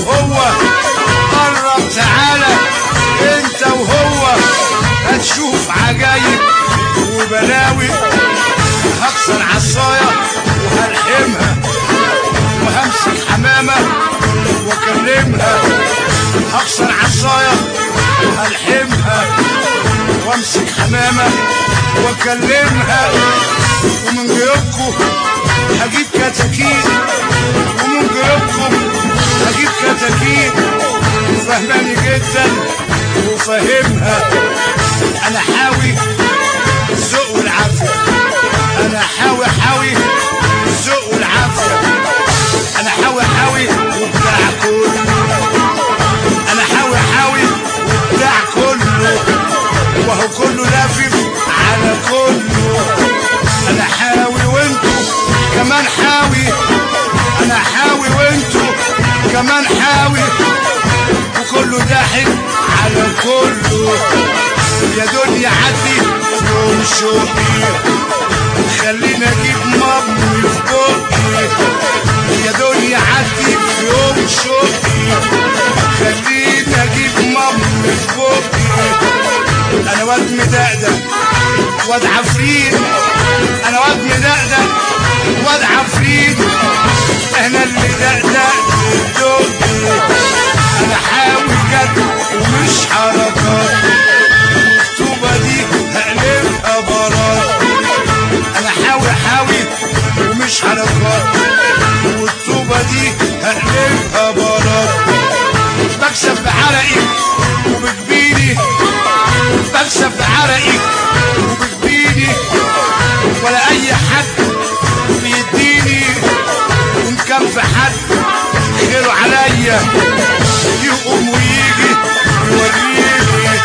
وهو قرب تعالى انت وهو هتشوف عجايب وبلاوي هكسر عصاية وهلحمها وهمسك حمامة واكلمها هكسر عصاية وهلحمها وامسك حمامة واكلمها ومن جيوبكم هجيب كتاكيت ومن جيوبكم هجيب كتاكيت وفهماني جدا وفاهمها انا حاوي الذوق والعافية انا حاوي حاوي الذوق والعافية انا حاوي حاوي وبتاع كله انا حاوي حاوي وبتاع كله وهو كله لافف على كله انا حاوي وانتو كمان حاوي انا حاوي وانتو كمان حاوي وكله ضاحك على كله يا دنيا عدي في يوم شوقي خلينا اجيب مامي في بقي يا دنيا عدي في يوم شوقي خلينا اجيب مامي في بقي انا واد مدقدق واد عفريت انا واد مدقدق واد عفريت انا اللي دقدق دقي انا حاول جد ومش حركات الطوبة دي هقلبها برات انا حاول حاوي ومش حركات والطوبة دي هقلبها برات بكسب بعرقي وبجبيني بكسب بعرقي وبجبيني ولا اي حد بيديني وان كان في حد خيره عليا يقوم ويجي يوريني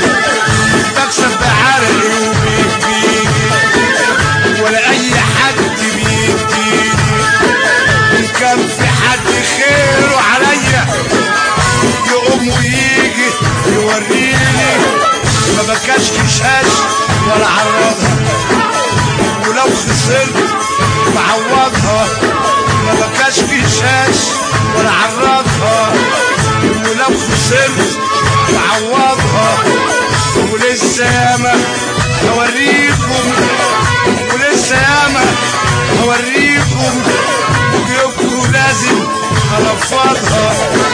بكسب بعرقي وبيجيني ولا اي حد بيديني ان كان في حد خيره عليا يقوم ويجي يوريني ما بكاش كشاش ولا عرضها ولو خسرت بعوضها ما بكاش كشاش ولا عرضها ولو خسرت بعوضها ولسه ياما هوريكم ولسه ياما هوريكم وجيوبكم لازم هنفضها